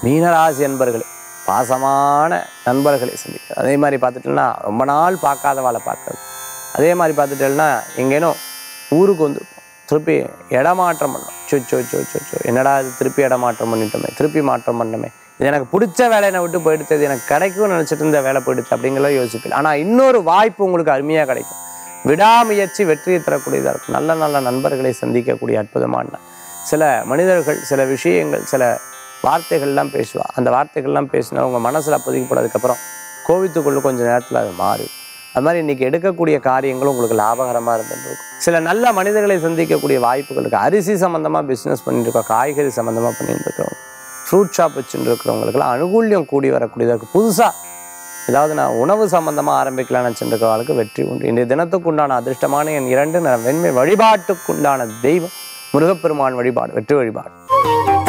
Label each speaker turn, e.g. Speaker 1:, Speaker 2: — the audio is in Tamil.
Speaker 1: மீனராசி அன்பர்களே பாசமான நண்பர்களை சந்திக்கிறது அதே மாதிரி பார்த்துட்டோம்னா ரொம்ப நாள் பார்க்காதவாளை பார்க்கறது அதே மாதிரி பார்த்துட்டோம்னா எங்கேனும் ஊருக்கு வந்து திருப்பி இடமாற்றம் பண்ணோம் so so so so so என்னடா இது திருப்பி இடமாற்றம் பண்ணிட்டோமே திருப்பி மாற்றம் பண்ணோமே இது எனக்கு பிடிச்ச வேலையை என்னை விட்டு போயிடுத்து இது எனக்கு கிடைக்கும்னு நினச்சிட்டு இருந்த வேலை போயிடுச்சு அப்படிங்கிறத யோசிப்பேன் ஆனால் இன்னொரு வாய்ப்பு உங்களுக்கு அருமையாக கிடைக்கும் விடாமுயற்சி வெற்றியை தரக்கூடியதாக இருக்கும் நல்ல நல்ல நண்பர்களை சந்திக்கக்கூடிய அற்புதமான நாள். சில மனிதர்கள் சில விஷயங்கள் சில வார்த்தைகள்லாம் பேசுவா அந்த வார்த்தைகள்லாம் பேசினா உங்கள் மனசில் பதிக்கப்பட்டதுக்கப்புறம் கோவித்துக்குள்ள கொஞ்சம் நேரத்தில் அது மாறி அது மாதிரி இன்னைக்கு எடுக்கக்கூடிய காரியங்களும் உங்களுக்கு லாபகரமாக இருந்துட்டு இருக்கும் சில நல்ல மனிதர்களை சந்திக்கக்கூடிய வாய்ப்புகள் இருக்குது அரிசி சம்மந்தமாக பிஸ்னஸ் பண்ணிட்டு இருக்கோம் காய்கறி சம்மந்தமாக பண்ணிட்டு இருக்கிறவங்க ஃப்ரூட் ஷாப் வச்சுட்டு இருக்கிறவங்களுக்குலாம் அனுகூல்யம் கூடி வரக்கூடியதாக இருக்குது புதுசாக ஏதாவது நான் உணவு சம்பந்தமாக ஆரம்பிக்கலாம்னு நினச்சிருக்கிறவங்களுக்கு வெற்றி உண்டு இன்றைய தினத்துக்குண்டான அதிர்ஷ்டமான என் இரண்டு நிறம் வெண்மை வழிபாட்டுக்குண்டான தெய்வம் முருகப்பெருமான் வழிபாடு வெற்றி வழிபாடு